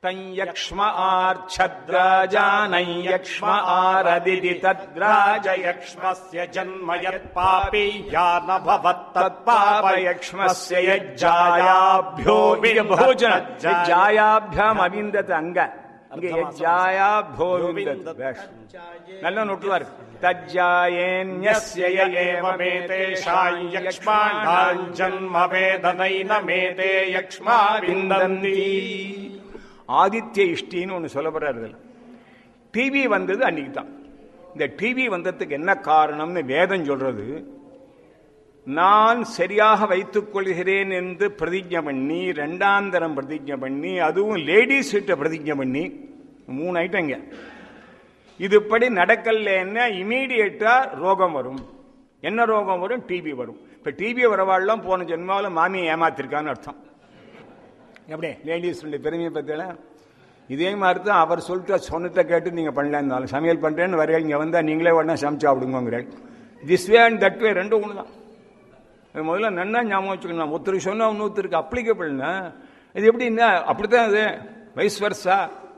தஞ்சக்ஷ்ம ஆர்ச்சத்ராஜானை யக்ஷ்ம ஆரதிதி தத்ராஜயக்ஷ்மஸ்ய ஜன்ம யத் பாபி யா ந பவத் தத் பாபயக்ஷ்மஸ்ய யஜ்ஜாயாभ्यो बहुवचन ஜாயாभ्याम அவிந்தத் அங்க அங்க யஜ்ஜாயாभ्यो விந்தத் வேஷ் நல்ல நோட்டுவார் தஜ்ஜாயேன்யஸ்ய ய ஏவமேதேஷாய் யக்ஷ்மாண்டான் ஜன்ம வேதனைன மேதே யக்ஷ்மா விந்தந்தி ஆதித்ய இஷ்டின்னு ஒன்று சொல்லப்படுறாரு டிவி வந்தது அன்னைக்கு தான் இந்த டிவி வந்ததுக்கு என்ன காரணம்னு வேதம் சொல்றது நான் சரியாக வைத்துக் கொள்கிறேன் என்று பிரதிஜை பண்ணி ரெண்டாந்தரம் பிரதிஜை பண்ணி அதுவும் லேடிஸ் கிட்ட பிரதிஜை பண்ணி மூணு ஐட்டங்க இதுபடி நடக்கலன்னா இமீடியட்டா ரோகம் வரும் என்ன ரோகம் வரும் டிபி வரும் இப்ப டிபி வரவாள்லாம் போன ஜென்மாவில் மாமியை ஏமாத்திருக்கான்னு அர்த்தம் எப்படி லேடிஸ் பெருமையை பத்தில இதே மாதிரி தான் அவர் சொல்லிட்டு சொன்னத்தை கேட்டு நீங்க பண்ணலாம் இருந்தாலும் சமையல் பண்றேன்னு வரையா இங்க வந்தா நீங்களே உடனே சமைச்சு சாப்பிடுங்கிறாள் this way and that way ரெண்டும் ஒன்று தான் அது முதல்ல நன்னா ஞாபகம் வச்சுக்கணும் ஒருத்தருக்கு சொன்னா இன்னொருத்தருக்கு அப்ளிகபிள்னா இது எப்படின்னா அப்படித்தான் அது வைஸ் வர்ஸா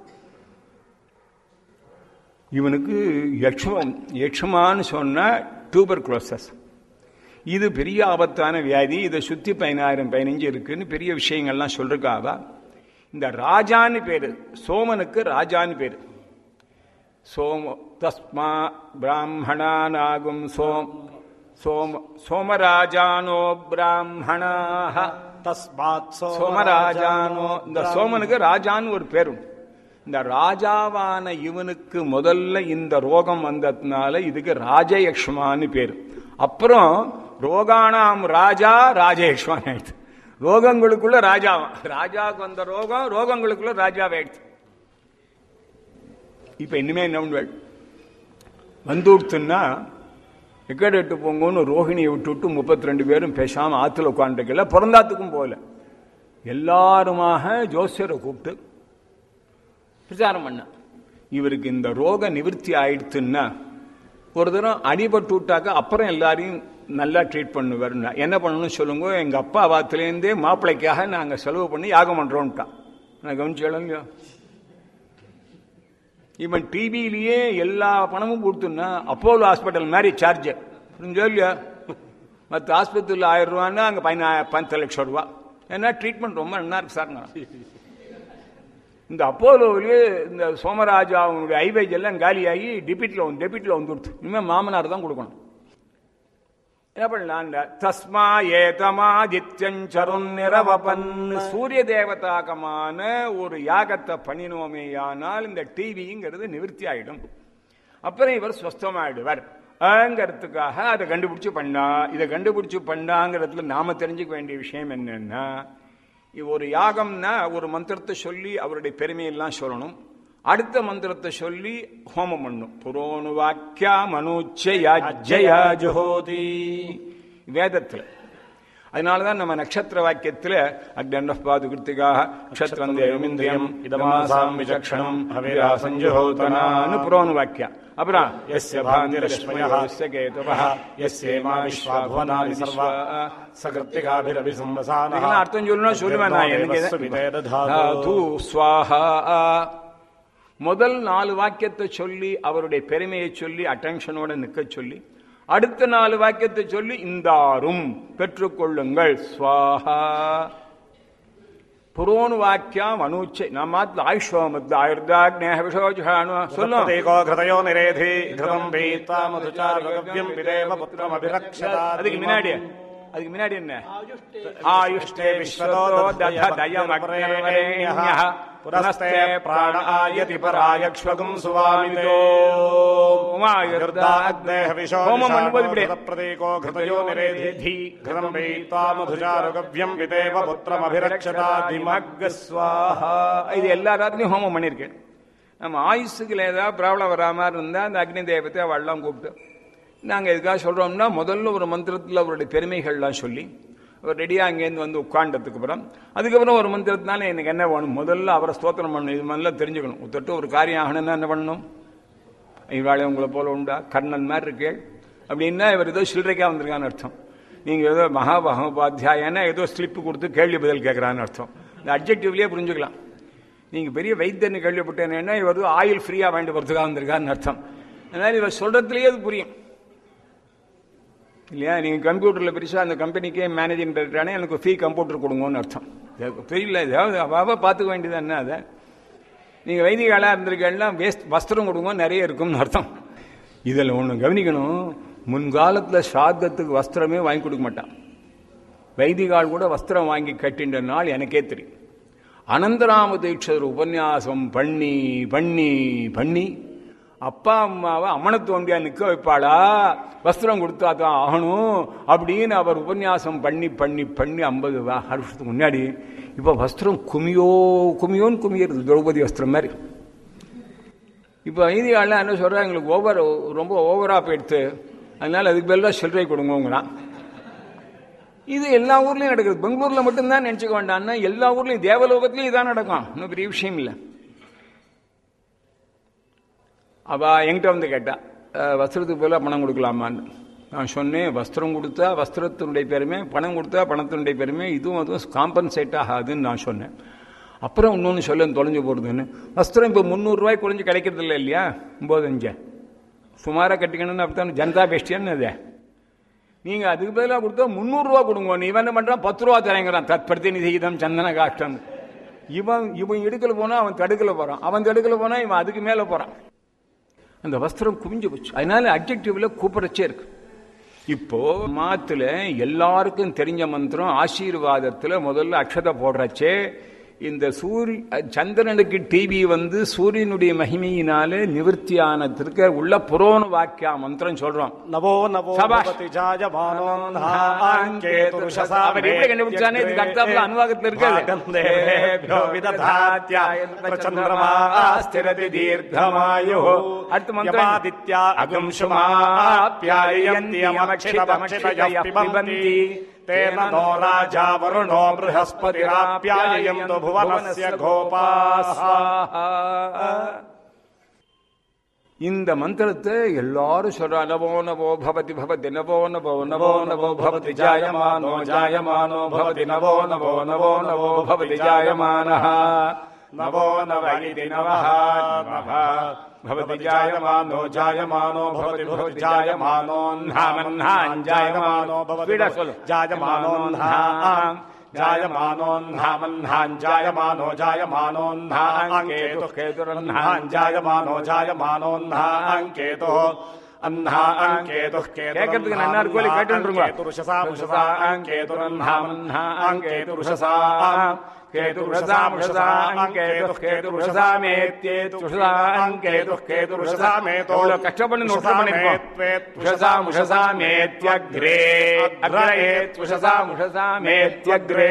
இவனுக்கு யக்ஷமம் யக்ஷமான்னு சொன்னா டியூபர் குளோசஸ் இது பெரிய ஆபத்தான வியாதி இதை சுத்தி பதினாயிரம் பதினஞ்சு இருக்குன்னு பெரிய விஷயங்கள்லாம் சொல்றாவா இந்த ராஜான்னு பேரு சோமனுக்கு ராஜான்னு பேரு சோம தஸ்மா பிராமணானாகும் சோம் சோம சோமராஜானோ பிராமணாக தஸ்மாத் சோமராஜானோ இந்த சோமனுக்கு ராஜான்னு ஒரு பேரும் இந்த ராஜாவான இவனுக்கு முதல்ல இந்த ரோகம் வந்ததுனால இதுக்கு ராஜயக்ஷ்மான்னு பேரு அப்புறம் ரோகானாம் ராஜா ராஜயக்ஷ்மான் ஆயிடுச்சு ரோகங்களுக்குள்ள ராஜாவா ராஜாவுக்கு வந்த ரோகம் ரோகங்களுக்குள்ள ராஜாவாயிடுச்சு இப்ப இனிமே என்ன பண்ணுவாள் வந்துடுத்துன்னா எக்கடை எட்டு போங்கன்னு ரோஹிணியை விட்டு விட்டு முப்பத்தி ரெண்டு பேரும் பேசாம ஆத்துல உட்காந்துக்கல பிறந்தாத்துக்கும் போகல எல்லாருமாக ஜோசியரை கூப்பிட்டு பிரச்சாரம் பண்ண இவருக்கு இந்த ரோக நிவர்த்தி ஆயிடுத்துன்னா ஒரு தரம் அடிபட்டு விட்டாக்க அப்புறம் எல்லாரையும் நல்லா ட்ரீட் பண்ணுவார் என்ன பண்ணணும்னு சொல்லுங்க எங்க அப்பா வாத்துலேருந்தே மாப்பிள்ளைக்காக நாங்க செலவு பண்ணி யாகம் பண்றோம்ட்டான் நான் கவனிச்சு இவன் டிவியிலேயே எல்லா பணமும் கொடுத்துன்னா அப்போலோ ஹாஸ்பிட்டல் மாதிரி சார்ஜ் புரிஞ்சோ இல்லையா மற்ற ஆஸ்பத்திரியில் ஆயிரம் ரூபான்னா அங்கே பதினா பத்து லட்சம் ரூபா ஏன்னா ட்ரீட்மெண்ட் ரொம்ப நல்லா இருக்கு சார் இந்த அப்போலோவிலே இந்த சோமராஜா அவனுடைய ஐவேஜ் எல்லாம் காலியாகி டெபிட்ல வந்து டெபிட்ல வந்து கொடுத்து இனிமேல் மாமனார் தான் கொடுக்கணும் என்ன பண்ணலாம் தஸ்மா ஏதமாதித்யஞ்சருண் நிரவபன் சூரிய தேவதாகமான ஒரு யாகத்தை பண்ணினோமேயானால் இந்த டிவிங்கிறது நிவர்த்தி ஆயிடும் அப்புறம் இவர் ஸ்வஸ்தமாயிடுவார் ங்கிறதுக்காக அதை கண்டுபிடிச்சு பண்ணா இதை கண்டுபிடிச்சு பண்ணாங்கிறதுல நாம தெரிஞ்சுக்க வேண்டிய விஷயம் என்னன்னா ஒரு யாகம்னா ஒரு மந்திரத்தை சொல்லி அவருடைய பெருமையெல்லாம் சொல்லணும் அடுத்த மந்திரத்தை சொல்லி ஹோமம் பண்ணும் புரோணு வாக்கியா மனுச்சயா ஜுஹோதி வேதத்துல அதனாலதான் நம்ம நட்சத்திர வாக்கியத்துல அக்னபாது கிருத்திகாக நட்சத்திரம் தேவமிந்திரியம் இதமாசாம் விசக்ஷணம் ஹவிரா சஞ்சோதனான்னு புரோணு வாக்கியா அப்புறம் எஸ்ய பாந்திரஷ்மயஸ்ய கேதுவः எஸ்யேமா விஸ்வா புவனானி சர்வா சகிருத்திகாபிரபி சம்பசான இதெல்லாம் அர்த்தம் சொல்லணும் சொல்லுவேன் நான் எனக்கு தாது ஸ்வாஹா முதல் நாலு வாக்கியத்தை சொல்லி அவருடைய பெருமையை சொல்லி அட்டென்ஷனோட நிக்க சொல்லி அடுத்த நாலு வாக்கியத்தை சொல்லி இந்தாரும் பெற்றுக்கொள்ளுங்கள் ஸ்வாஹா புரோணு வாக்கியம் அனுச்சை நம்ம மாத்திர ஆயுஷ்வமத் ஆயுர்தாக்னேக விஷோஜானு சொல்லும் தேகோ கிருதயோ நிரேதி கிருதம் வீத்தா மதுச்சாரகவ்யம் விதேவ புத்திரம் அபிரக்ஷதா அதுக்கு முன்னாடி அதுக்கு முன்னாடி என்ன ஆயுஷ்டே விஸ்வதோ தயம் புரஸ்தே பிராண ஆயதி பராயக்ஷ்வகம் சுவாமிதோ ஹோமம் பண்ணும்போது இப்படி பிரதேகோ கிருதயோ நிரேதி கிருதம் வீத்தா மதுச்சாரகவ்யம் விதேவ புத்திரம் அபிரக்ஷதா திமக் ஸ்வாஹா இது எல்லா ராத்திரியும் ஹோமம் பண்ணியிருக்கேன் நம்ம ஆயுசுக்குல ஏதாவது ப்ராப்ளம் வராம இருந்தா அந்த அக்னி தேவத்தை அவள்லாம் கூப்பிட்டு நாங்கள் எதுக்காக சொல்றோம்னா முதல்ல ஒரு மந்திரத்தில் அவருடைய பெருமைகள்லாம் சொல்லி அவர் ரெடியாக அங்கேருந்து வந்து உட்காண்டதுக்கு அப்புறம் அதுக்கப்புறம் ஒரு மந்திரத்தினால எனக்கு என்ன வேணும் முதல்ல அவரை ஸ்தோத்திரம் பண்ணணும் இது மாதிரிலாம் தெரிஞ்சுக்கணும் ஒருத்தட்டு ஒரு காரியம் ஆகணும்னா என்ன பண்ணணும் இவாளே உங்களை போல உண்டா கர்ணன் மாதிரி இருக்கேள் அப்படின்னா இவர் ஏதோ சில்லறைக்கா வந்திருக்கான்னு அர்த்தம் நீங்க ஏதோ மகாபகோபாத்தியாயனா ஏதோ ஸ்லிப்பு கொடுத்து கேள்வி பதில் கேட்கறான்னு அர்த்தம் இந்த அப்ஜெக்டிவ்லயே புரிஞ்சுக்கலாம் நீங்க பெரிய வைத்தியன்னு கேள்விப்பட்டேன்னா இவர் ஆயில் ஃப்ரீயா வாங்கிட்டு போறதுக்காக வந்திருக்காருன்னு அர்த்தம் அதனால இவர் சொல்றதுலயே அது புரியும் இல்லையா நீங்க கம்ப்யூட்டர்ல பெருசா அந்த கம்பெனிக்கே மேனேஜிங் டைரக்டரானே எனக்கு ஃப்ரீ கம்ப்யூட்டர் கொடுங்கன்னு அர்த்தம் இது தெரியல ஏதாவது அவாவ பார்த்துக்க வேண்டியது என்ன அதை நீங்க வைதிகாலா இருந்திருக்கீங்கன்னா வேஸ்ட் வஸ்திரம் கொடுங்க நிறைய இருக்கும்னு அர்த்தம் இதில் ஒன்று கவனிக்கணும் முன்காலத்துல சாதத்துக்கு வஸ்திரமே வாங்கி கொடுக்க மாட்டான் வைதிகால் கூட வஸ்திரம் வாங்கி கட்டின்ற நாள் எனக்கே தெரியும் அனந்தராம தீட்சர் உபன்யாசம் பண்ணி பண்ணி பண்ணி அப்பா அம்மாவை அம்மன தோண்டியா நிக்க வைப்பாளா வஸ்திரம் கொடுத்தா தான் ஆகணும் அப்படின்னு அவர் உபன்யாசம் பண்ணி பண்ணி பண்ணி ஐம்பது வருஷத்துக்கு முன்னாடி இப்ப வஸ்திரம் குமியோ குமியோன்னு குமியிறது திரௌபதி வஸ்திரம் மாதிரி இப்ப ஐதிகால என்ன சொல்றா எங்களுக்கு ஓவர் ரொம்ப ஓவரா போயிடுத்து அதனால அதுக்கு பதிலாக சில்லறை கொடுங்கங்கிறான் இது எல்லா ஊர்லயும் நடக்குது பெங்களூர்ல மட்டும்தான் நினைச்சுக்க வேண்டாம்னா எல்லா ஊர்லயும் தேவலோகத்திலயும் இதான் நடக்கும் இன்னும் பெரிய விஷயம் இல்லை அவ என்கிட்ட வந்து கேட்டா "அஹ், வஸ்திரத்துக்கு போல பணம் கொடுக்கலாமான்னு நான் சொன்னேன் வஸ்திரம் கொடுத்தா வஸ்திரத்தினுடைய பெருமை பணம் கொடுத்தா பணத்தினுடைய பெருமை இதுவும் அதுவும் காம்பன்சேட் ஆகாதுன்னு நான் சொன்னேன் அப்புறம் இன்னொன்று சொல்ல தொலைஞ்சு போகிறதுன்னு வஸ்திரம் இப்போ முந்நூறுரூவாய் குறைஞ்சு கிடைக்கிறது இல்லை இல்லையா ஒம்பது சுமாராக கட்டிக்கணும்னு அப்படித்தான் ஜனதா பெஸ்டியான்னு அது நீங்க அதுக்கு பதிலாக கொடுத்தா முந்நூறுரூவா கொடுங்க நீ இவன் என்ன பண்றான் பத்து ரூபா தரங்கிறான் தற்படுத்தி நிதிகிதம் சந்தன காஷ்டம் இவன் இவன் எடுக்கல போனா அவன் தடுக்கல போறான் அவன் தடுக்கல போனா இவன் அதுக்கு மேல போறான் அந்த வஸ்திரம் குவிஞ்சு போச்சு அதனால அப்ஜெக்டிவ்ல கூப்பிடச்சே இருக்கு இப்போ மாத்துல எல்லாருக்கும் தெரிஞ்ச மந்திரம் ஆசீர்வாதத்துல முதல்ல அக்ஷதை போடுறச்சே இந்த சூரிய சந்திரனுக்கு டிவி வந்து சூரியனுடைய மகிமையினால நிவர்த்தியானதற்கு உள்ள புரோண வாக்கியா மந்திரம் சொல்றோம் नवो नवो சபாஷ். भवति जायमानो அவர் எப்படி கண்டுபிடிச்சானே இதுக்கு அடுத்தாப்புல அனுவாகத்துல இருக்காது गन्धेभ्यो विदधात्या चन्द्रमा स्थिरति दीर्घमायुः அடுத்த மந்திரம் यमादित्या अगुंशुमाप्यायन्ति यमक्षितमक्षितयः पिबन्ति तेन नो राजा वरुणो बृहस्पतिराप्याययन्तु भुवनस्य गोपाः இந்த மந்திரத்தை எல்லாரும் சொல்றா நவோ நவோ பவதி பவதி நவோ நவோ நவோ நவோ பவதி ஜாயமானோ ஜாயமானோ பவதி நவோ நவோ நவோ நவோ பவதி ஜாயமானः नवो नव इति नवः नवः भवति जायमानो जायमानो भवति भवति जायमानोऽह्नामह्नान् जायमानो भवति पीडा सोलो। जायमानोऽह्नाम् जायमानोऽह्नामह्नान् जायमानो जायमानोऽह्नाङ्केतुः केतुरह्नान् जायमानो जायमानोऽह्नाम् केतुः அண்ணா அங்கேதுः கேட்கறதுக்கு நன்னா இருக்கும், இல்லை கேட்டுருங்க. கேதுருஷசா முஷசா அங்கேதுரன்னாமன்னா அங்கேதுருஷசா கேதுருஷசா முஷசா அங்கேதுः கேதுருஷசாமேத்யேது அங்கேதுः கேதுருஷசாமேதோ எவ்வளவு கஷ்டப்பட்டு நோட் பண்ணிருக்கோம் உஷசா முஷசா மேத்யக்ரே அக்ரயேத் உஷசா முஷசா மேத்யக்ரே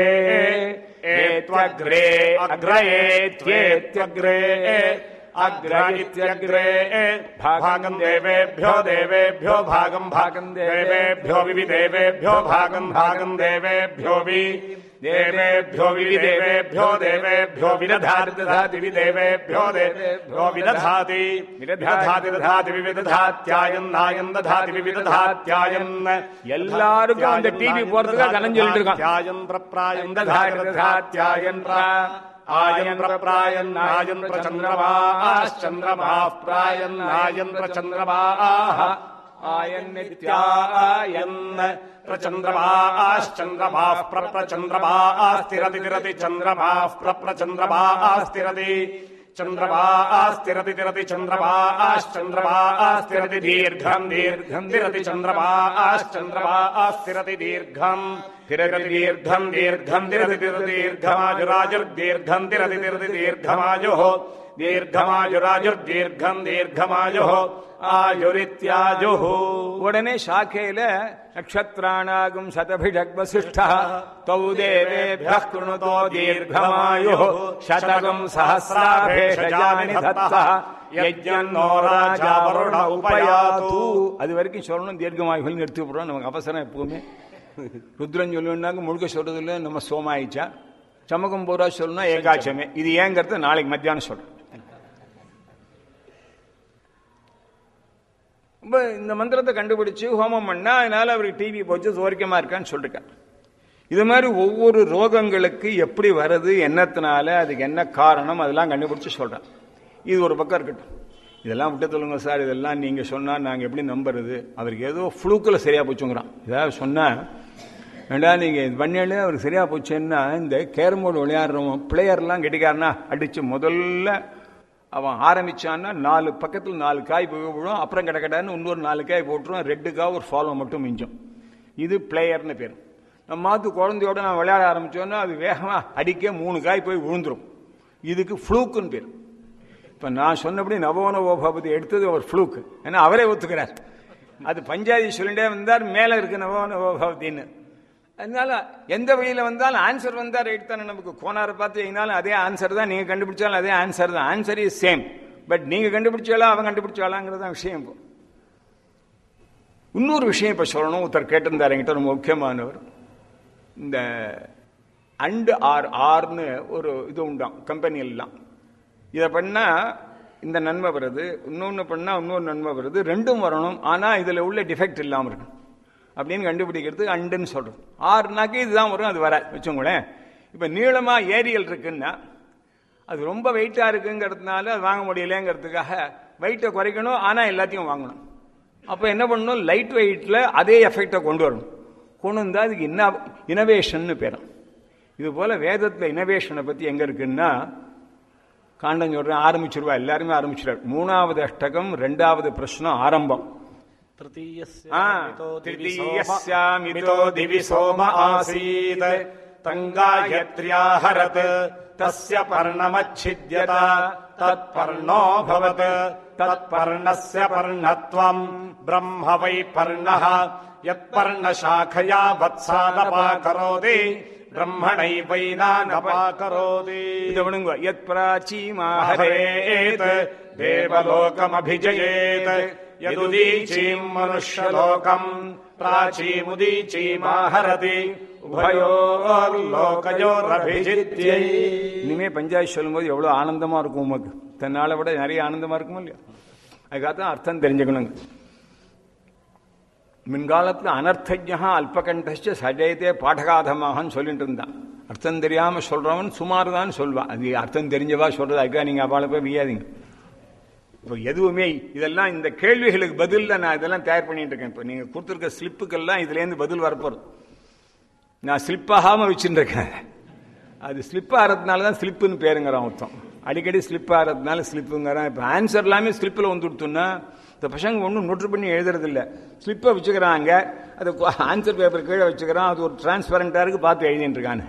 ஏத்வக்ரே அக்ரயேத்யேத்யக்ரே अग्रगित्यग्रे भागम् देवेभ्यो देवेभ्यो भागम् भागम् देवेभ्यो विविदेवेभ्यो भागम् भागम् देवेभ्यो वि देवेभ्यो विविदेवेभ्यो देवेभ्यो विदधाति दधाति विदेवेभ्यो देवेभ्यो विदधाति विदधाति दधाति विविदधात्यायन् नायन् दधाति विविदधात्यायन् எல்லாருக்கும் அந்த டிவி போறதுக்காக கடன் சொல்லிட்டு இருக்கான் त्यायन् प्रप्रायन् दधाति दधात्यायन् प्रा आयन् प्रप्रायन् नायन् प्रचन्द्रमाश्चन्द्रमाः प्रायन् नायन् प्रचन्द्रमाः आयन्नित्यायन् प्रचन्द्रमाश्चन्द्रमाः प्रप्रचन्द्रमास्तिरति तिरति चन्द्रमाः प्रप्रचन्द्रमास्तिरति चन्द्रमास्तिरति तिरति चन्द्रमाश्चन्द्रमास्तिरति दीर्घम् दीर्घम् तिरति चन्द्रमाश्चन्द्रमास्तिरति दीर्घम् तिरति दीर्घम् दीर्घम् तिरति तिरति दीर्घमाजुराजुर्दीर्घम् तिरति तिरति दीर्घमायुः दीर्घमाजुराजुर्दीर्घम् दीर्घमायुः आयुरित्याजुः உடனே சாக்கையில நக்ஷத்ராணாகும் சதபிஷக்வசிஷ்ட தௌ தேவேபிய கிருணுதோ தீர்க்கமாயு சதகம் சஹசிராபேஷஜானி தத்தா யஜ்ஞன்னோ ராஜா வருண உபயாது அது வரைக்கும் சொல்லணும் தீர்க்கமாயுகள் நிறுத்தி விடுறோம் நமக்கு அவசரம் எப்பவுமே ருத்ரன் சொல்லணும்னாக்க முழுக்க சொல்றது இல்லை நம்ம சோமாயிச்சா சமகம் பூரா சொல்லணும் ஏகாட்சமே இது ஏங்கிறது நாளைக்கு மத்தியானம் சொல்றேன் ரொம்ப இந்த மந்திரத்தை கண்டுபிடிச்சு ஹோமம் பண்ணா அதனால அவருக்கு டிவி போச்சு சோரிக்கமா இருக்கான்னு சொல்லிருக்கார் இது மாதிரி ஒவ்வொரு ரோகங்களுக்கு எப்படி வருது என்னத்தினால அதுக்கு என்ன காரணம் அதெல்லாம் கண்டுபிடிச்சு சொல்றேன் இது ஒரு பக்கம் இருக்கட்டும் இதெல்லாம் விட்டு சொல்லுங்க சார் இதெல்லாம் நீங்க சொன்னா நாங்க எப்படி நம்புறது அவருக்கு ஏதோ ஃப்ளூக்கில் சரியா போச்சுங்கிறான் ஏதாவது சொன்னா வேண்டா நீங்க இது பண்ணாலே அவருக்கு சரியா போச்சுன்னா இந்த கேரம் போர்டு விளையாடுறவன் பிளேயர்லாம் கெட்டிக்காரனா அடிச்சு முதல்ல அவன் ஆரம்பிச்சான்னா நாலு பக்கத்தில் நாலு காய் போய் விழும் அப்புறம் கிட கிடன்னு இன்னொரு நாலு காய் போட்டுருவான் ரெட்டுக்காக ஒரு ஃபாலோ மட்டும் மிஞ்சும் இது பிளேயர்னு பேர் நம்ம மாத்து குழந்தையோட நான் விளையாட ஆரம்பிச்சோன்னா அது வேகமா அடிக்க மூணு காய் போய் விழுந்துரும் இதுக்கு ஃப்ளூக்குன்னு பேர் இப்ப நான் சொன்னபடி நவோன ஓபாபதி எடுத்தது ஒரு ஃப்ளூக் ஏன்னா அவரே ஒத்துக்கிறார் அது பஞ்சாதி சொல்லிட்டே வந்தார் மேல இருக்கு நவோன ஓபாபதின்னு அதனால எந்த வழியில வந்தாலும் ஆன்சர் வந்தா ரைட் தானே நமக்கு கோனாரை பார்த்து எங்கனாலும் அதே ஆன்சர் தான் நீங்க கண்டுபிடிச்சாலும் அதே ஆன்சர் தான் ஆன்சர் இஸ் சேம் பட் நீங்க கண்டுபிடிச்சாலா அவன் கண்டுபிடிச்சாலாங்கிறது தான் விஷயம் இப்போ இன்னொரு விஷயம் இப்ப சொல்லணும் ஒருத்தர் கேட்டிருந்தார் என்கிட்ட ரொம்ப முக்கியமானவர் இந்த அண்ட் ஆர் ஆர்னு ஒரு இது உண்டாம் கம்பெனி எல்லாம் இதை பண்ணா இந்த நன்மை வருது இன்னொன்று பண்ணா இன்னொரு நன்மை வருது ரெண்டும் வரணும் ஆனா இதுல உள்ள டிஃபெக்ட் இல்லாமல் இருக்கணும் அப்படின்னு கண்டுபிடிக்கிறது அண்டுன்னு சொல்றோம் ஆறுனாக்கி இதுதான் வரும் அது வர வச்சுங்களேன் இப்ப நீளமா ஏரியல் இருக்குன்னா அது ரொம்ப வெயிட்டா இருக்குங்கிறதுனால அது வாங்க முடியலங்கிறதுக்காக வெயிட்டை குறைக்கணும் ஆனா எல்லாத்தையும் வாங்கணும் அப்ப என்ன பண்ணணும் லைட் வெயிட்ல அதே எஃபெக்டை கொண்டு வரணும் கொண்டு வந்தா அதுக்கு இன்ன இனோவேஷன் பேரும் இது போல வேதத்துல இனோவேஷனை பத்தி எங்க இருக்குன்னா காண்டம் சொல்றேன் ஆரம்பிச்சிருவா எல்லாருமே ஆரம்பிச்சிருவார் மூணாவது அஷ்டகம் ரெண்டாவது பிரश्னம் ஆரம்பம் ஆ, तृतीयस्यामितो दिवि सोम आसीत् तङ्गायत्र्याहरत् तस्य पर्णमच्छिद्यत तत्पर्णोऽभवत् तत्पर्णस्य पर्णत्वम् ब्रह्म वै पर्णः यत्पर्णशाखया वत्सानपाकरोति ब्रह्मणैवैनानपाकरोति இது விடுங்க யத் பிராச்சீமாஹரே हरेत् देवलोकमभिजयेत् यदुदीचीम् मनुष्यलोकम् प्राचीमुदीचीमाहरति उभयोर्लोकयोरभिजित्यै இனிமே பஞ்சாயத்து சொல்லும்போது எவ்வளவு ஆனந்தமா இருக்கும் உமக்கு தன்னால விட நிறைய ஆனந்தமா இருக்குமா இல்லையா அதுக்காகத்தான் அர்த்தம் தெரிஞ்சுக்கணுங்க முன்காலத்துல அனர்த்தஜா அல்பகண்டச்ச சஜயத்தே பாடகாதமாகன்னு சொல்லிட்டு இருந்தான் அர்த்தம் தெரியாம சொல்றவன் சுமார் தான் சொல்வான் அது அர்த்தம் தெரிஞ்சவா சொல்றது அதுக்காக நீங்க அவளை போய் வியாதீங்க இப்போ எதுவுமே இதெல்லாம் இந்த கேள்விகளுக்கு பதில்ல நான் இதெல்லாம் தயார் பண்ணிட்டு இருக்கேன் இப்போ நீங்க கொடுத்துருக்க ஸ்லிப்புக்கெல்லாம் இதுல இருந்து பதில் வரப்போறது நான் ஸ்லிப் ஆகாம வச்சுட்டு இருக்கேன் அது ஸ்லிப் ஆகிறதுனால தான் ஸ்லிப்புன்னு பேருங்கிறான் ஒருத்தன் அடிக்கடி ஸ்லிப் ஆகிறதுனால ஸ்லிப்புங்கிறான் இப்போ ஆன்சர் எல்லாமே ஸ்லிப்பில் வந்து கொடுத்தோம்னா இந்த பசங்க ஒன்றும் நோட்டு பண்ணி எழுதுறது இல்லை ஸ்லிப்பை வச்சுக்கிறாங்க அது ஆன்சர் பேப்பர் கீழே வச்சுக்கிறான் அது ஒரு டிரான்ஸ்பரண்டாக இருக்கு பார்த்து எழுதிட்டு இருக்கானு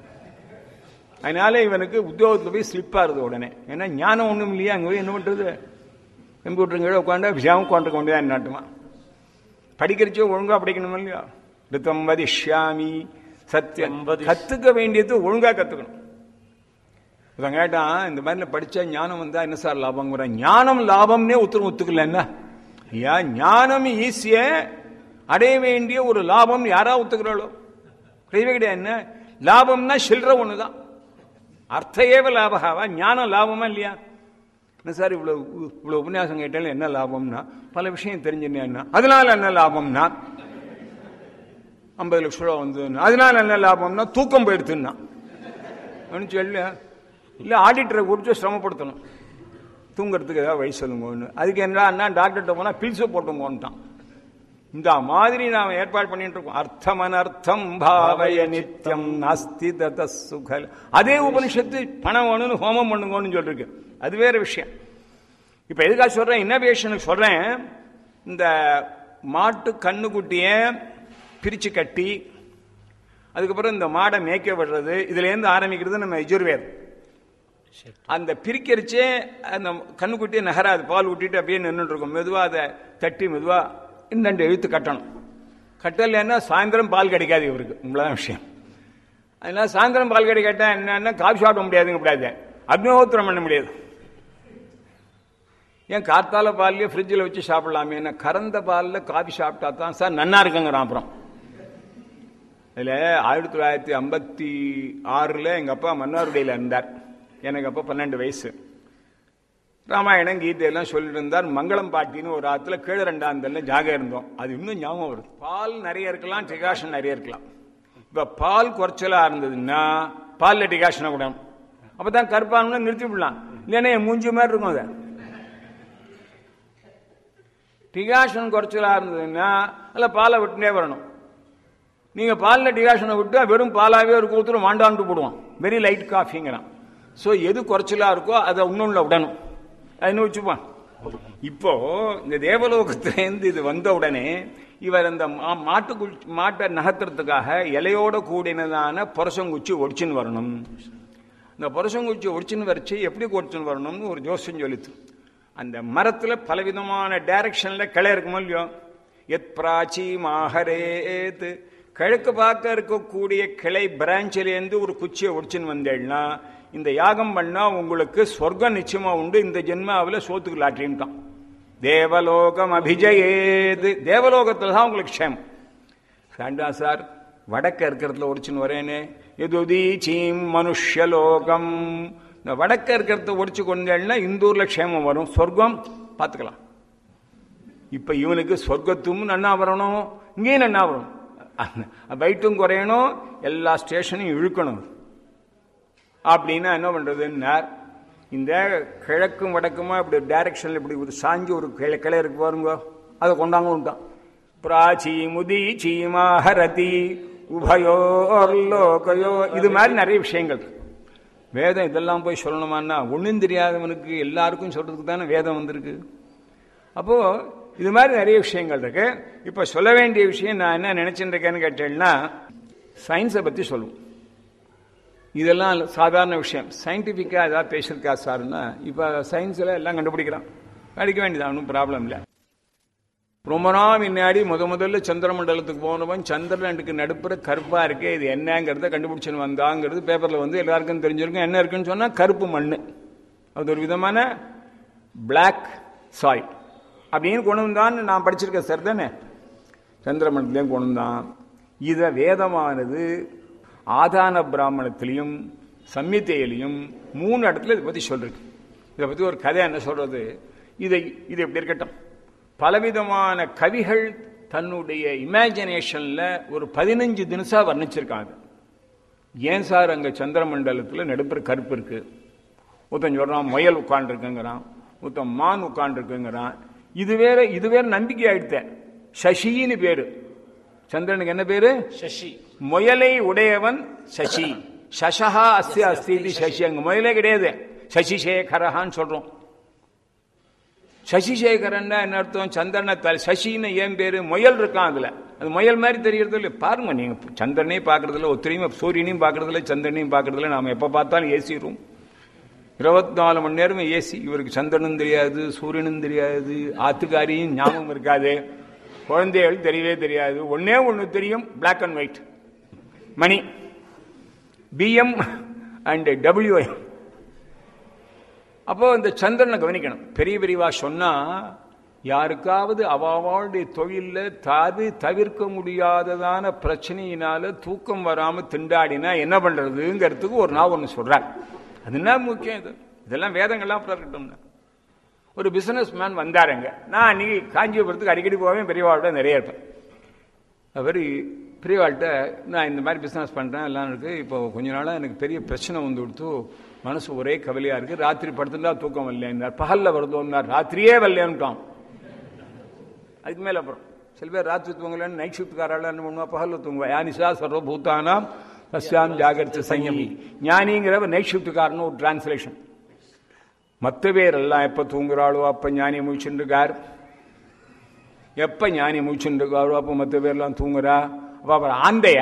அதனால இவனுக்கு உத்தியோகத்தில் போய் ஸ்லிப் ஆகுது உடனே ஏன்னா ஞானம் ஒன்றும் இல்லையா அங்கே போய் என்ன பண்ணுறது கம்ப்யூட்டர் கீழே உட்காந்து விஷயம் உட்காந்துருக்க வேண்டியதான் நாட்டுமா படிக்கிறச்சோ ஒழுங்கா படிக்கணும் இல்லையா ரித்தம் வதிஷ்யாமி சத்தியம் கத்துக்க வேண்டியது ஒழுங்கா கத்துக்கணும் இவன் கேட்டான் இந்த மாதிரி படிச்சா ஞானம் வந்தா என்ன சார் லாபங்கிற ஞானம் லாபம்னே உத்தரம் ஒத்துக்கல என்ன ஐயா ஞானம் ஈஸிய அடைய வேண்டிய ஒரு லாபம் யாரா ஒத்துக்கிறாளோ கிடையவே கிடையாது என்ன லாபம்னா சில்லற ஒண்ணுதான் அர்த்த ஏவ லாபகாவா ஞானம் லாபமா இல்லையா என்ன சார் இவ்வளவு இவ்வளவு உபன்யாசம் கேட்டாலும் என்ன லாபம்னா பல விஷயம் தெரிஞ்சுன்னா அதனால என்ன லாபம்னா ஐம்பது லட்ச ரூபா வந்து அதனால என்ன லாபம்னா தூக்கம் போயிடுத்துன்னா சொல்லு இல்ல ஆடிட்டரை குறித்து சிரமப்படுத்தணும் தூங்குறதுக்கு ஏதாவது வழி சொல்லுங்கன்னு அதுக்கு என்ன அண்ணா டாக்டர்கிட்ட போனா பில்ஸை போட்டுங்கோன்ட்டான் இந்த மாதிரி நாம் ஏற்பாடு பண்ணிட்டு இருக்கோம் அர்த்தம் அனர்த்தம் பாவய நித்தியம் நாஸ்தி தத சுகல் அதே உபனிஷத்து பணம் வேணும்னு ஹோமம் பண்ணுங்கன்னு சொல்லிருக்கு அது வேற விஷயம் இப்ப எதுக்காக சொல்றேன் இன்னோவேஷனுக்கு சொல்றேன் இந்த மாட்டு கண்ணுக்குட்டிய பிரிச்சு கட்டி அதுக்கப்புறம் இந்த மாடை மேய்க்க விடுறது இதுல இருந்து ஆரம்பிக்கிறது நம்ம யஜுர்வேதம் அந்த பிரிக்கிறச்சே அந்த கண்ணுக்குட்டியை நகராது பால் ஊட்டிட்டு அப்படியே நின்றுட்டு இருக்கும் மெதுவா அதை தட்டி மெதுவா இந்த எழுத்து கட்டணும் கட்டலைன்னா சாயந்தரம் பால் கிடைக்காது இவருக்கு இவ்வளவுதான் விஷயம் அதனால சாயந்தரம் பால் கிடைக்காட்டா என்னன்னா காஃபி சாப்பிட முடியாதுங்க முடியாது அக்னிஹோத்திரம் பண்ண முடியாது ஏன் காத்தால பால்லையே ஃப்ரிட்ஜில் வச்சு சாப்பிடலாமே என்ன கறந்த பாலில் காஃபி சாப்பிட்டா தான் சார் நன்னா இருக்குங்கிறான் அப்புறம் இதில் ஆயிரத்தி தொள்ளாயிரத்தி ஐம்பத்தி ஆறில் எங்கள் அப்பா மன்னார்குடியில் இருந்தார் எனக்கு அப்போ பன்னெண்டு வயசு ராமாயணம் கீதையெல்லாம் சொல்லிட்டு இருந்தார் மங்களம் பாட்டின்னு ஒரு ஆத்துல கீழே ரெண்டாந்தல்ல ஜாக இருந்தோம் அது இன்னும் ஞாபகம் வருது பால் நிறைய இருக்கலாம் டிகாஷன் நிறைய இருக்கலாம் இப்ப பால் குறைச்சலா இருந்ததுன்னா பால்ல டிகாஷனை விடணும் அப்பதான் கருப்பானு நிறுத்தி விடலாம் இல்லைன்னா என் மூஞ்சி மாதிரி இருக்கும் அதை டிகாஷன் குறைச்சலா இருந்ததுன்னா அதில் பாலை விட்டுனே வரணும் நீங்க பால்ல டிகாஷனை விட்டு வெறும் பாலாவே ஒரு கூத்துரும் வாண்டான்ட்டு போடுவான் வெரி லைட் காஃபிங்கிறான் ஸோ எது குறைச்சலா இருக்கோ அதை இன்னொன்னுல விடணும் அது வச்சுப்பான் இப்போ இந்த தேவலோகத்திலேருந்து இது வந்த உடனே இவர் அந்த மா- மாட்டு மாட்டை நகர்த்துறதுக்காக இலையோட கூடினதான புரசங்குச்சி ஒடிச்சுன்னு வரணும் இந்த புரசங்குச்சி ஒடிச்சுன்னு வரைச்சு எப்படி ஒடிச்சுன்னு வரணும்னு ஒரு ஜோசியம் சொல்லித்து அந்த மரத்துல பலவிதமான டைரக்ஷன்ல கிளை இருக்குமோ இல்லையோ எத் பிராச்சி மாஹரேத் கிழக்கு பார்க்க இருக்கக்கூடிய கிளை பிராஞ்சிலேருந்து ஒரு குச்சியை ஒடிச்சுன்னு வந்தேன்னா இந்த யாகம் பண்ணா உங்களுக்கு சொர்க்கம் நிச்சயமா உண்டு இந்த ஜென்மாவில் சோத்துக்கு லாட்டின்ட்டான் தேவலோகம் அபிஜயேது தேவலோகத்துல தான் உங்களுக்கு க்ஷேமம் வேண்டாம் சார் வடக்க இருக்கிறதுல ஒடிச்சுன்னு வரேனே எதுதீச்சீம் மனுஷலோகம் இந்த வடக்க இருக்கிறத ஒடிச்சு கொண்டேன்னா இந்தூர்ல க்ஷேமம் வரும் சொர்க்கம் பார்த்துக்கலாம் இப்ப இவனுக்கு சொர்க்கத்தும் நன்னா வரணும் இங்கேயும் நன்னா வரணும் வெயிட்டும் குறையணும் எல்லா ஸ்டேஷனையும் இழுக்கணும் அப்படின்னா என்ன பண்றதுன்னார் இந்த கிழக்கும் வடக்குமா இப்படி டைரக்ஷன்ல இப்படி ஒரு சாஞ்சி ஒரு கிளை கிளை இருக்கு பாருங்க அதை கொண்டாங்க விட்டான் பிராச்சி முதி சீமாஹரதி உபயோர் லோகயோ இது மாதிரி நிறைய விஷயங்கள் இருக்கு. வேதம் இதெல்லாம் போய் சொல்லணுமான்னா ஒன்றும் தெரியாதவனுக்கு எல்லாருக்கும் சொல்றதுக்கு தானே வேதம் வந்திருக்கு அப்போ இது மாதிரி நிறைய விஷயங்கள் இருக்கு இப்ப சொல்ல வேண்டிய விஷயம் நான் என்ன நினைச்சிட்டு இருக்கேன்னு கேட்டேன்னா சயின்ஸை பத்தி சொல்லுவோம் இதெல்லாம் சாதாரண விஷயம் சயின்டிஃபிக்காக ஏதாவது பேசியிருக்கா சார்னா இப்போ சயின்ஸில் எல்லாம் கண்டுபிடிக்கிறான் படிக்க வேண்டியது ஒன்றும் ப்ராப்ளம் இல்லை ரொம்ப நாள் முன்னாடி முத முதல்ல சந்திரமண்டலத்துக்கு போனவன் சந்திரனுக்கு நடுப்புற கருப்பா இருக்கு இது என்னங்கிறத கண்டுபிடிச்சுன்னு வந்தாங்கிறது பேப்பர்ல வந்து எல்லாருக்கும் தெரிஞ்சிருக்கும் என்ன இருக்குன்னு சொன்னா கருப்பு மண் அது ஒரு விதமான பிளாக் சாயில் அப்படின்னு கொண்டு வந்தான்னு நான் படிச்சிருக்கேன் சார் தானே சந்திரமண்டலத்தையும் கொண்டு வந்தான் இதை வேதமானது ஆதான பிராமணத்திலையும் சம்மித்தையிலையும் மூணு இடத்துல இதை பத்தி சொல்றது இதை பத்தி ஒரு கதை என்ன சொல்றது இதை இது எப்படி இருக்கட்டும் பலவிதமான கவிகள் தன்னுடைய இமேஜினேஷன்ல ஒரு பதினஞ்சு தினசா வர்ணிச்சிருக்காங்க ஏன் சார் அங்க சந்திரமண்டலத்தில் நடுப்புற கருப்பு இருக்கு ஒருத்தன் சொல்றான் முயல் உட்காந்துருக்குங்கிறான் ஒருத்தன் மான் உட்காந்துருக்குங்கிறான் இது வேற இது வேற நம்பிக்கை ஆயிடுத்த சசின்னு பேரு சந்திரனுக்கு என்ன பேரு சசி முயலை உடையவன் சசி சசஹா அஸ்தி அஸ்தி இது சசி அங்க முயலே கிடையாது சசிசேகரஹான்னு சொல்றோம் சசிசேகரன்னா என்ன அர்த்தம் சந்திரனை தலை சசின்னு ஏன் பேரு முயல் இருக்கான் அதுல அது முயல் மாதிரி தெரியறது இல்லை பாருங்க நீங்க சந்திரனையும் பாக்குறதுல ஒத்திரையும் சூரியனையும் பாக்குறதுல சந்திரனையும் பாக்குறதுல நாம எப்ப பார்த்தாலும் ஏசி ரூம் இருபத்தி நாலு மணி நேரம் ஏசி இவருக்கு சந்திரனும் தெரியாது சூரியனும் தெரியாது ஆத்துக்காரியும் ஞாபகம் இருக்காது குழந்தைகள் தெரியவே தெரியாது ஒன்னே ஒன்று தெரியும் black and white money BM and WM அப்போ இந்த சந்திரனை கவனிக்கணும் பெரிய பெரியவா சொன்னா யாருக்காவது அவாவாளுடைய தொழில தாது தவிர்க்க முடியாததான பிரச்சனையினால தூக்கம் வராம திண்டாடினா என்ன பண்றதுங்கிறதுக்கு ஒரு நாள் ஒன்று சொல்றாங்க அது என்ன முக்கியம் இது இதெல்லாம் வேதங்கள்லாம் அப்புறம் இருக்கட்டும்னா ஒரு பிசினஸ் மேன் வந்தாருங்க நான் அன்னைக்கு காஞ்சிபுரத்துக்கு அடிக்கடி போவேன் பெரியவாள்கிட்ட நிறைய இருப்பேன் அவர் பெரியவாள்கிட்ட நான் இந்த மாதிரி பிஸ்னஸ் பண்ணுறேன் எல்லாம் இருக்குது இப்போ கொஞ்ச நாளாக எனக்கு பெரிய பிரச்சனை வந்து கொடுத்து மனசு ஒரே கவலையாக இருக்குது ராத்திரி படுத்துட்டா தூக்கம் வரலன்னார் பகலில் வருதோன்னார் ராத்திரியே வரலன்ட்டான் அதுக்கு மேலே அப்புறம் சில பேர் ராத்திரி தூங்கலன்னு நைட் ஷிஃப்ட்காரால என்ன பண்ணுவா பகலில் தூங்குவா யானிசா சர்வ பூத்தானாம் சஸ்யாம் ஜாகிரத சயமி ஞானிங்கிறவர் நைட் ஷிஃப்ட்காரன்னு ஒரு டிரான்ஸ்லேஷன் மற்ற பேரெல்லாம் எப்ப தூங்குறாளோ அப்ப ஞானி முழிச்சுருக்கார் எப்ப ஞானி முழிச்சுருக்காரோ அப்ப மற்ற பேர்லாம் தூங்குறா அப்ப அப்புறம் ஆந்தைய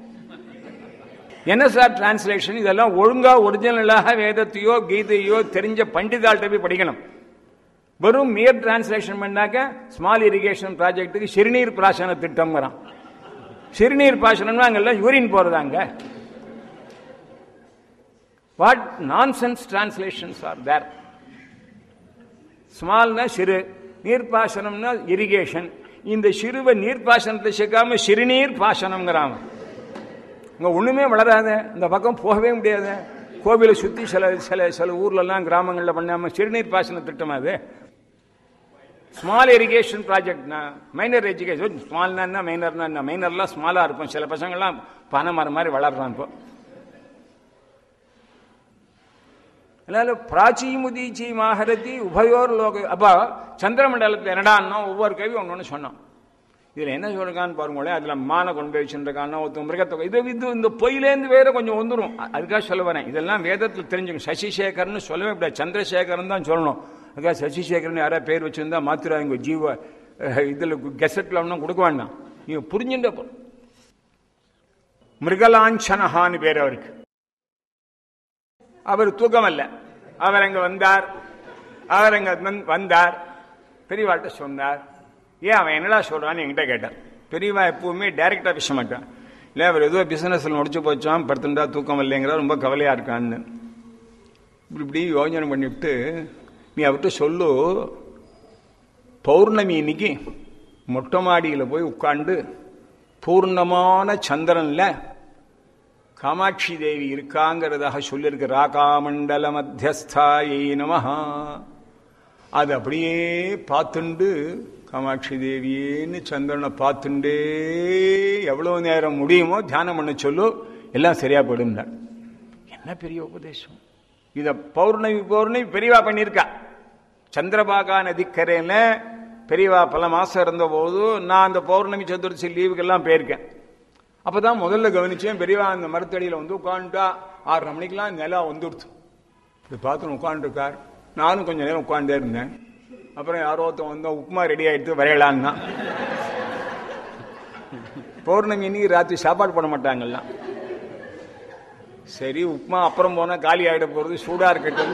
என்ன சார் டிரான்ஸ்லேஷன் இதெல்லாம் ஒழுங்கா ஒரிஜினலாக வேதத்தையோ கீதையோ தெரிஞ்ச பண்டிதாள்கிட்ட போய் படிக்கணும் வெறும் மியர் டிரான்ஸ்லேஷன் பண்ணாக்க ஸ்மால் இரிகேஷன் ப்ராஜெக்ட்டுக்கு சிறுநீர் பாசன திட்டம்ங்கிறான் சிறுநீர் பாசனம்னா அங்கெல்லாம் யூரின் போறதாங்க what nonsense translations are there ஸ்மால்னா சிறு நீர்ப்பாசனம்னா இரிகேஷன் இந்த சிறுவை நீர்ப்பாசனத்தை சேர்க்காம சிறுநீர் பாசனம்ங்கிறாங்க இங்க ஒண்ணுமே வளராத இந்த பக்கம் போகவே முடியாது கோவிலை சுத்தி சில சில சில ஊர்ல எல்லாம் கிராமங்கள்ல பண்ணாம சிறுநீர் பாசன திட்டம் அது small irrigation project minor education ஸ்மால்னா என்ன மைனர்னா என்ன மைனர்லாம் ஸ்மாலா இருக்கும் சில பசங்கள்லாம் பனை மரம் மாதிரி வளர்றான் இப்போ அதனால பிராச்சி முதிச்சி மாகரதி உபயோர் லோக அப்ப சந்திரமண்டலத்தில் என்னடான்னா ஒவ்வொரு கவி ஒன்று ஒன்று சொன்னான் இதுல என்ன சொல்றான்னு பாருங்களேன் அதுல மானை கொண்டு போய் வச்சுருக்கான்னா ஒருத்தன் மிருகத்தை இது இது இந்த பொயிலேருந்து வேற கொஞ்சம் வந்துடும் அ- அதுக்காக சொல்ல வரேன் இதெல்லாம் வேதத்தில் தெரிஞ்சுக்கணும் சசிசேகர்னு சொல்லவே கூடாது சந்திரசேகரன் தான் சொல்லணும் அதுக்காக சசிசேகரன் யாராவது பேர் வச்சிருந்தா மாத்திராங்க ஜீவ அஹ், இதுல கெசட்ல ஒன்றும் கொடுக்க வேண்டாம் நீங்க புரிஞ்சுட்ட போதும். மிருகலாஞ்சனஹான்னு பேர் அவருக்கு அவர் தூக்கம் அல்ல அவர் அங்க வந்தார் அவர் அங்க வந்து- வந்தார் பெரியவாட்ட சொன்னார் ஏன் அவன் என்னடா சொல்றான்னு என்கிட்ட கேட்டார் பெரியவா எப்பவுமே டைரக்டா பேச மாட்டான் இல்லை அவர் ஏதோ பிசினஸ்ல முடிச்சு போச்சான் படுத்துட்டா தூக்கம் இல்லைங்கிற ரொம்ப கவலையா இருக்கான்னு இப்படி இப்படி யோஜனை பண்ணிவிட்டு நீ அவர்கிட்ட சொல்லு பௌர்ணமி இன்னைக்கு மொட்டை மாடியில் போய் உட்கார்ந்து பூர்ணமான சந்திரன்ல காமாட்சி தேவி இருக்காங்கிறதாக சொல்லியிருக்கு ராகாமண்டல மத்தியஸ்தாயை நமஹா அது அப்படியே பார்த்துண்டு காமாட்சி தேவியேன்னு சந்திரனை பார்த்துண்டே எவ்வளவு நேரம் முடியுமோ தியானம் பண்ண சொல்லு எல்லாம் சரியா போயிடும்னார் என்ன பெரிய உபதேசம் இத பௌர்ணமி பௌர்ணமி பெரியவா பண்ணியிருக்கா சந்திரபாகா நதிக்கரையில பெரியவா பல மாசம் இருந்த போது நான் அந்த பௌர்ணமி சதுர்த்தி லீவுக்கெல்லாம் போயிருக்கேன் அப்பதான் முதல்ல கவனிச்சேன் பெரியவா அந்த மரத்தடியில வந்து உட்காந்துட்டா ஆறரை மணிக்கெல்லாம் நிலா வந்துடுச்சு இப்படி பார்த்து உட்காந்துருக்கார் நானும் கொஞ்ச நேரம் உட்காந்தே இருந்தேன் அப்புறம் யாரோ ஒருத்தன் வந்தா உப்புமா ரெடி ஆயிடுத்து வரையலான்னா பௌர்ணமி இன்னைக்கு ராத்திரி சாப்பாடு பண்ண மாட்டாங்கல்லாம் சரி உப்புமா அப்புறம் போனா காலி ஆயிட போறது சூடா இருக்கட்டும்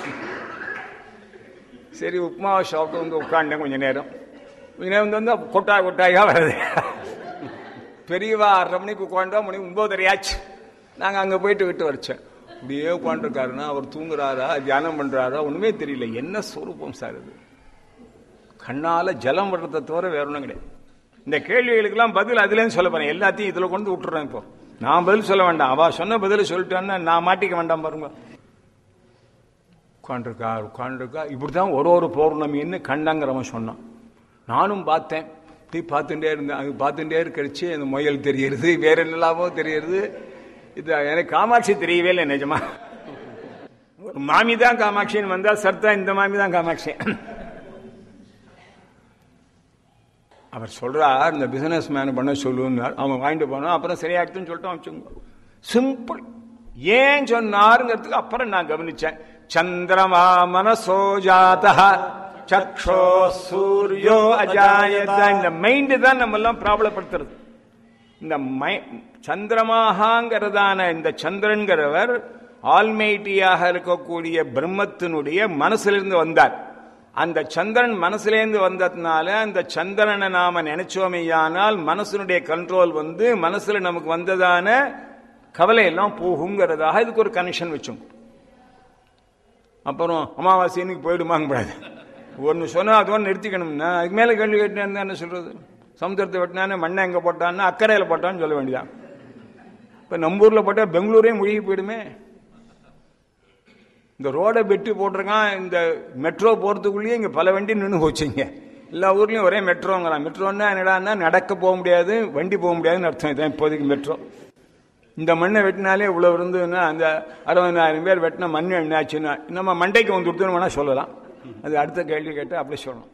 சரி உப்புமாவை சாப்பிட்டு வந்து உட்காண்டேன் கொஞ்ச நேரம் கொஞ்ச நேரம் வந்து வந்து கொட்டாய் கொட்டாயா வருது பெரியவா ஆறரை மணிக்கு உட்காண்டா மணி ஒன்பதரையாச்சு நாங்க அங்க போயிட்டு விட்டு வரைச்சேன் இப்படியே உட்காந்துருக்காருன்னா அவர் தூங்குறாரா தியானம் பண்றாரா ஒண்ணுமே தெரியல என்ன ஸ்வரூபம் சார் இது கண்ணால ஜலம் வர்றதை தவிர வேற ஒன்றும் கிடையாது இந்த கேள்விகளுக்கெல்லாம் பதில் அதுலேருந்து சொல்ல போறேன் எல்லாத்தையும் இதுல கொண்டு விட்டுறேன் இப்போ நான் பதில் சொல்ல வேண்டாம் அவ சொன்ன பதில் சொல்லிட்டான்னா நான் மாட்டிக்க வேண்டாம் பாருங்க உட்காண்டிருக்கா உட்காண்டிருக்கா இப்படிதான் ஒரு ஒரு பௌர்ணமின்னு கண்டங்கிறவன் சொன்னான் நானும் பார்த்தேன் இப்படி பார்த்துட்டே இருந்தேன் அது பார்த்துட்டே இருக்கிறச்சு அந்த முயல் தெரியுது வேற என்னெல்லாமோ தெரியுது இது எனக்கு காமாட்சி தெரியவே இல்லை நிஜமா ஒரு மாமி தான் காமாட்சின்னு வந்தா சர்த்தா இந்த மாமி தான் காமாட்சி அவர் சொல்றார் இந்த பிசினஸ் மேன் பண்ண சொல்லுன்னார் அவன் வாங்கிட்டு போனான் அப்புறம் சரியாயிடுதுன்னு சொல்லிட்டு வச்சுங்க சிம்பிள் ஏன் சொன்னாருங்கிறதுக்கு அப்புறம் நான் கவனிச்சேன் சந்திரமா மனசோ ஜாதா சக்ஷோ சூரியோ அஜாயத இந்த மைண்ட் தான் நம்ம எல்லாம் ப்ராப்ளப்படுத்துறது இந்த மை சந்திரமாகங்கிறதான இந்த சந்திரன்கிறவர் ஆல்மைட்டியாக இருக்கக்கூடிய பிரம்மத்தினுடைய மனசிலிருந்து வந்தார் அந்த சந்திரன் மனசுலேருந்து வந்ததுனால அந்த சந்திரனை நாம நினைச்சோமையானால் மனசனுடைய கண்ட்ரோல் வந்து மனசுல நமக்கு வந்ததான கவலை எல்லாம் போகுங்கிறதாக இதுக்கு ஒரு கனெக்ஷன் வச்சோம் அப்புறம் அமாவாசை இன்னைக்கு போயிடுமாங்க கூடாது ஒன்று சொன்னா அது ஒன்று நிறுத்திக்கணும்னா அதுக்கு மேலே கேள்வி கேட்டேன் என்ன சொல்றது சமுத்திரத்தை வெட்டினானே மண்ணை எங்கே போட்டான்னா அக்கறையில் போட்டான்னு சொல்ல வேண்டியதான் இப்போ நம்ம ஊரில் போட்டால் பெங்களூரே முழுகி போயிடுமே இந்த ரோடை வெட்டி போட்டிருக்கான் இந்த மெட்ரோ போகிறதுக்குள்ளேயே இங்கே பல வண்டி நின்று போச்சுங்க எல்லா ஊர்லேயும் ஒரே மெட்ரோங்கிறான் மெட்ரோன்னா என்னடான்னா நடக்க போக முடியாது வண்டி போக முடியாதுன்னு அர்த்தம் இதான் இப்போதைக்கு மெட்ரோ இந்த மண்ணை வெட்டினாலே இவ்வளோ இருந்ததுன்னா அந்த அறுபதாயிரம் பேர் வெட்டின மண் என்னாச்சுன்னா நம்ம மண்டைக்கு வந்து கொடுத்துன்னு வேணா சொல்லலாம் அது அடுத்த கேள்வி கேட்டு அப்படி சொல்லணும்